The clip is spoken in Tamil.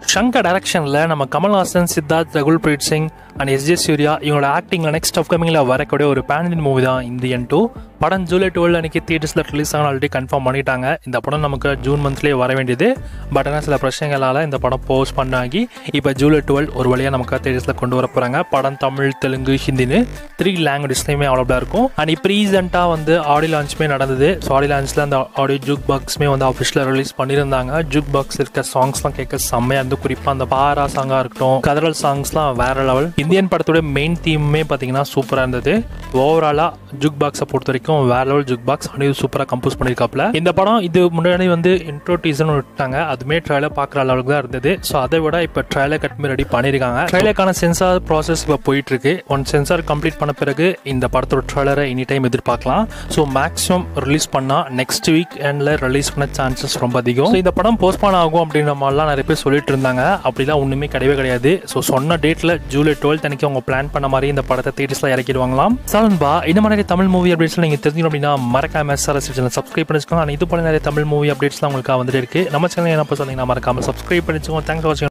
ஷங்கர் டைரக்ஷனில் நம்ம Kamal Haasan Siddharth Rakul Preet Singh and S J Suryah இவங்களோட ஆக்டிங்கில் நெக்ஸ்ட் அப்கமிங்கில் வரக்கூடிய ஒரு பேன் இந்தியன் மூவி தான் இந்தியன் டூ படம் ஜூலை டுவெல் அன்னைக்கு தியேட்டர்ஸில் ரிலீஸ் ஆகணும் ஆல்ரெடி கன்ஃபார்ம் பண்ணிட்டாங்க இந்த படம் நமக்கு ஜூன் மந்த்லேயே வர வேண்டியது பட் ஆனால் சில பிரச்சனைகளால் இந்த படம் போஸ்ட் பண்ணாகி இப்போ ஜூலை டுவெல் ஒரு வழியாக நமக்கு தியேட்டர்ஸில் கொண்டு வர போகிறாங்க படம் தமிழ் தெலுங்கு ஹிந்தின்னு த்ரீ லாங்குவேஜ்லையுமே அவைலபிளாக இருக்கும் அண்ட் இப்போ ரீசெண்டாக வந்து ஆடியோ லான்ச்சுமே நடந்தது ஸோ ஆடியோ லான்ச்சில் அந்த ஆடியோ ஜூக் பாக்ஸுமே வந்து அஃபிஷியலாக ரிலீஸ் பண்ணியிருந்தாங்க ஜூக் பாக்ஸ் இருக்க சாங்ஸ்லாம் கேட்க செம்மையாக இருந்து குறிப்பாக அந்த பாரா சாங்காக இருக்கட்டும் கதறல் சாங்ஸ்லாம் வேற லெவல் இந்தியன் படத்தோட மெயின் தீமுமே பார்த்தீங்கன்னா சூப்பராக இருந்தது ஓவராலாக ஜுக் பாக்ஸை பொறுத்த வரைக்கும் வேற லெவல் ஜுக் பாக்ஸ் அனில் சூப்பராக கம்போஸ் பண்ணியிருக்காப்ல இந்த படம் இது முன்னாடி வந்து இன்ட்ரோ டீசர்னு விட்டாங்க அதுமே ட்ரையலாக பார்க்குற அளவுக்கு தான் இருந்தது ஸோ அதை விட இப்போ ட்ரையலை கட் பண்ணி ரெடி பண்ணியிருக்காங்க ட்ரையலுக்கான சென்சார் ப்ராசஸ் இப்போ போயிட்டு இருக்கு ஒன் சென்சார் கம்ப்ளீட் பண்ண பிறகு இந்த படத்தோட ட்ரைலரை எனி டைம் எதிர்பார்க்கலாம் ஸோ மேக்ஸிமம் ரிலீஸ் பண்ணால் நெக்ஸ்ட் வீக் எண்டில் ரிலீஸ் பண்ண சான்சஸ் ரொம்ப அதிகம் So, இந்த படம் போஸ்ட்பான் ஆகும் அப்படின்ற மாதிரிலாம் நிறைய பேர் சொல்லிட்டு இருந்தாங்க அப்படிலாம் ஒன்றுமே கிடையவே கிடையாது ஸோ சொன்ன டேட்டில் ஜூலை டுவெல்த் அன்னைக்கு அவங்க பிளான் பண்ண மாதிரி இந்த படத்தை தேட்டர்ஸில் இறக்கிடுவாங்களாம் சலன்பா இந்த மாதிரி தமிழ் மூவி அப்டேட்ஸ்லாம் நீங்கள் தெரிஞ்சுக்கணும் அப்படின்னா மறக்காம எஸ்ஆர்எஸ் சேனல் சப்ஸ்கிரைப் பண்ணிச்சுக்கோங்க ஆனால் இது போல நிறைய தமிழ் மூவி அப்டேட்ஸ்லாம் உங்களுக்கு வந்துட்டு இருக்கு நம்ம சேனல் என்ன சொன்னீங்கன்னா மறக்காம சப்ஸ்கிரைப் பண்ணிச்சுக்கோங்க தேங்க்ஸ் ஃபார் வாட்சிங்